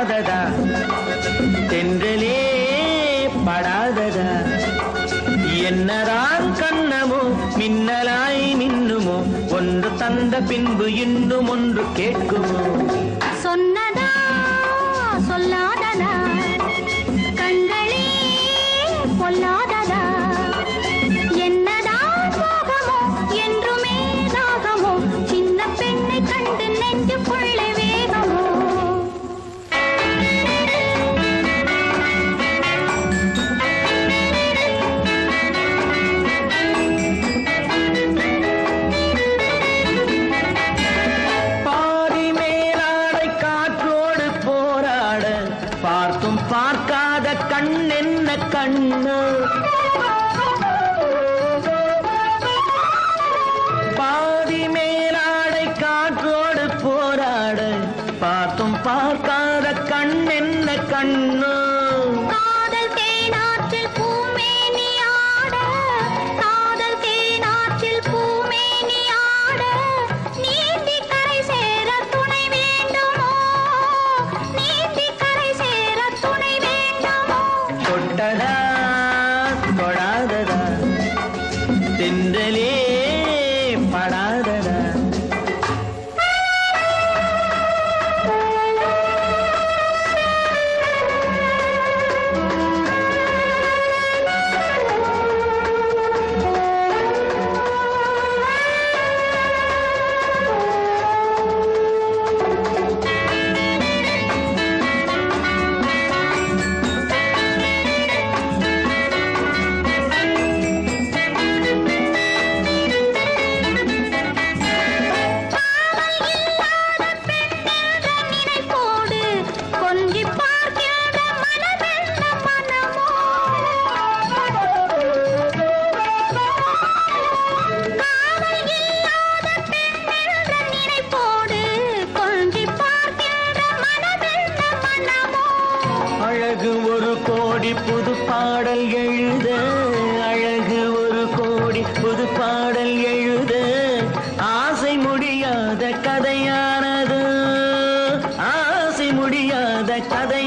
தொடாததா தென்றலே படாததா என்னதான் கண்ணமோ மின்னலாய் மின்னுமோ ஒன்று தந்த பின்பு இன்னும் ஒன்று கேட்குமோ சொன்னதா சொல்லாததா கண்களே பொல்லாததா என்னதான் மோகமோ என்றுமே தாகமோ சின்ன பெண்ணை கண்டு நெஞ்சுக்குள்ளே வேகமோ பாதி மேலாடை காற்றோடு போராட பார்த்தும் பார்க்காத கண் என்ன கண்ணு பாதி மேலாடை காற்றோடு போராட பார்த்தும் பார்க்காத கண் என்ன கண்ணு காதல் தேனாற்றில் பூமேனி ஆட காதல் தேனாற்றில் பூமேனி ஆட நீந்தி கரை சேர துணை வேண்டுமோ நீந்தி கரை சேர துணை வேண்டுமோ தொட்டதா தொடாததா தென்றலே படாததா பெண்ணென்ற நினைப்போடு கொஞ்சி பார்க்கின்ற மனமென்ன மனமோ காதல் இல்லாத பெண்ணென்ற நினைப்போடு கொஞ்சி பார்க்கின்ற மனமென்ன மனமோ அழகு ஒரு கோடி புது பாடல் எழுத அழகு ஒரு கோடி புது பாடல் எழுத ஆசை முடியாத கதையானது ஆசை முடியாத கதை